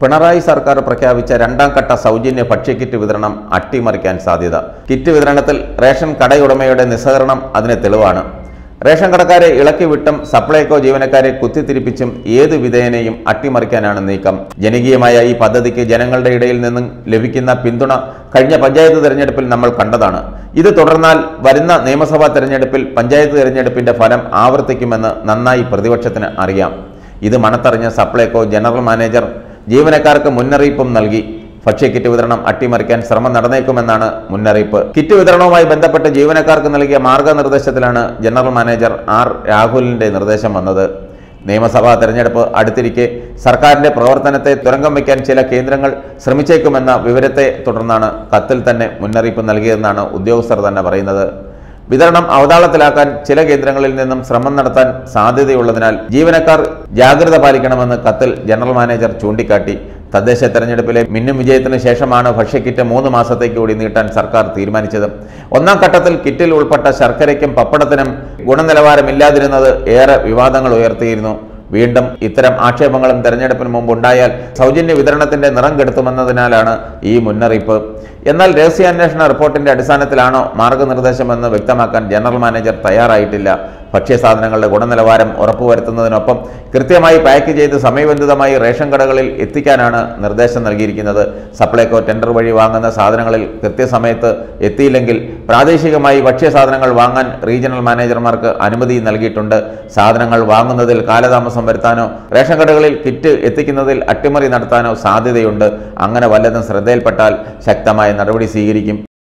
പിണറായി സർക്കാർ പ്രഖ്യാപിച്ച രണ്ടാം ഘട്ട സൗജന്യ ഭക്ഷ്യക്കിറ്റ് വിതരണം അട്ടിമറിക്കാൻ സാധ്യത കിറ്റ് വിതരണത്തിൽ റേഷൻ കടയുടമയുടെ നിസ്സഹകരണം അതിന് തെളിവാണ് റേഷൻ കടക്കാരെ ഇളക്കി വിട്ടും സപ്ലൈകോ ജീവനക്കാരെ കുത്തിത്തിരിപ്പിച്ചും ഏത് വിധേയനെയും അട്ടിമറിക്കാനാണ് നീക്കം ജനകീയമായ ഈ പദ്ധതിക്ക് ജനങ്ങളുടെ ഇടയിൽ നിന്നും ലഭിക്കുന്ന പിന്തുണ കഴിഞ്ഞ പഞ്ചായത്ത് തെരഞ്ഞെടുപ്പിൽ നമ്മൾ കണ്ടതാണ് ഇത് തുടർന്നാൽ വരുന്ന നിയമസഭാ തെരഞ്ഞെടുപ്പിൽ പഞ്ചായത്ത് തെരഞ്ഞെടുപ്പിന്റെ ഫലം ആവർത്തിക്കുമെന്ന് നന്നായി പ്രതിപക്ഷത്തിന് അറിയാം ഇത് മണത്തറിഞ്ഞ സപ്ലൈകോ ജനറൽ മാനേജർ ജീവനക്കാർക്ക് മുന്നറിയിപ്പും നൽകി ഭക്ഷ്യക്കിറ്റ് വിതരണം അട്ടിമറിക്കാൻ ശ്രമം നടന്നേക്കുമെന്നാണ് മുന്നറിയിപ്പ് കിറ്റ് വിതരണവുമായി ബന്ധപ്പെട്ട് ജീവനക്കാർക്ക് നൽകിയ മാർഗനിർദ്ദേശത്തിലാണ് ജനറൽ മാനേജർ ആർ രാഹുലിന്റെ നിർദ്ദേശം വന്നത് നിയമസഭാ തെരഞ്ഞെടുപ്പ് അടുത്തിരിക്കെ സർക്കാരിന്റെ പ്രവർത്തനത്തെ തുരങ്കം വയ്ക്കാൻ ചില കേന്ദ്രങ്ങൾ ശ്രമിച്ചേക്കുമെന്ന വിവരത്തെ തുടർന്നാണ് കത്തിൽ തന്നെ മുന്നറിയിപ്പ് നൽകിയതെന്നാണ് ഉദ്യോഗസ്ഥർ തന്നെ പറയുന്നത് വിതരണം അവതാളത്തിലാക്കാൻ ചില കേന്ദ്രങ്ങളിൽ നിന്നും ശ്രമം നടത്താൻ സാധ്യതയുള്ളതിനാൽ ജീവനക്കാർ ജാഗ്രത പാലിക്കണമെന്ന് കത്തിൽ ജനറൽ മാനേജർ ചൂണ്ടിക്കാട്ടി തദ്ദേശ തെരഞ്ഞെടുപ്പിലെ മിന്നും വിജയത്തിന് ശേഷമാണ് ഭക്ഷ്യക്കിറ്റ് മൂന്ന് മാസത്തേക്ക് കൂടി നീട്ടാൻ സർക്കാർ തീരുമാനിച്ചത് ഒന്നാം ഘട്ടത്തിൽ കിറ്റിൽ ഉൾപ്പെട്ട ശർക്കരയ്ക്കും പപ്പടത്തിനും ഗുണനിലവാരമില്ലാതിരുന്നത് ഏറെ വിവാദങ്ങൾ ഉയർത്തിയിരുന്നു വീണ്ടും ഇത്തരം ആക്ഷേപങ്ങളും തെരഞ്ഞെടുപ്പിന് മുമ്പ് ഉണ്ടായാൽ സൗജന്യ വിതരണത്തിന്റെ നിറം കെടുത്തുമെന്നതിനാലാണ് ഈ മുന്നറിയിപ്പ് എന്നാൽ രഹസ്യാന്വേഷണ റിപ്പോർട്ടിന്റെ അടിസ്ഥാനത്തിലാണോ മാർഗനിർദ്ദേശമെന്ന് വ്യക്തമാക്കാൻ ജനറൽ മാനേജർ തയ്യാറായിട്ടില്ല ഭക്ഷ്യസാധനങ്ങളുടെ ഗുണനിലവാരം ഉറപ്പുവരുത്തുന്നതിനൊപ്പം കൃത്യമായി പാക്ക് ചെയ്ത് സമയബന്ധിതമായി റേഷൻ കടകളിൽ എത്തിക്കാനാണ് നിർദ്ദേശം നൽകിയിരിക്കുന്നത് സപ്ലൈകോ ടെൻഡർ വഴി വാങ്ങുന്ന സാധനങ്ങളിൽ കൃത്യസമയത്ത് എത്തിയില്ലെങ്കിൽ പ്രാദേശികമായി ഭക്ഷ്യസാധനങ്ങൾ വാങ്ങാൻ റീജിയണൽ മാനേജർമാർക്ക് അനുമതി നൽകിയിട്ടുണ്ട് സാധനങ്ങൾ വാങ്ങുന്നതിൽ കാലതാമസം വരുത്താനോ റേഷൻ കടകളിൽ കിറ്റ് എത്തിക്കുന്നതിൽ അട്ടിമറി നടത്താനോ സാധ്യതയുണ്ട് അങ്ങനെ വല്ലതും ശ്രദ്ധയിൽപ്പെട്ടാൽ ശക്തമായ നടപടി സ്വീകരിക്കും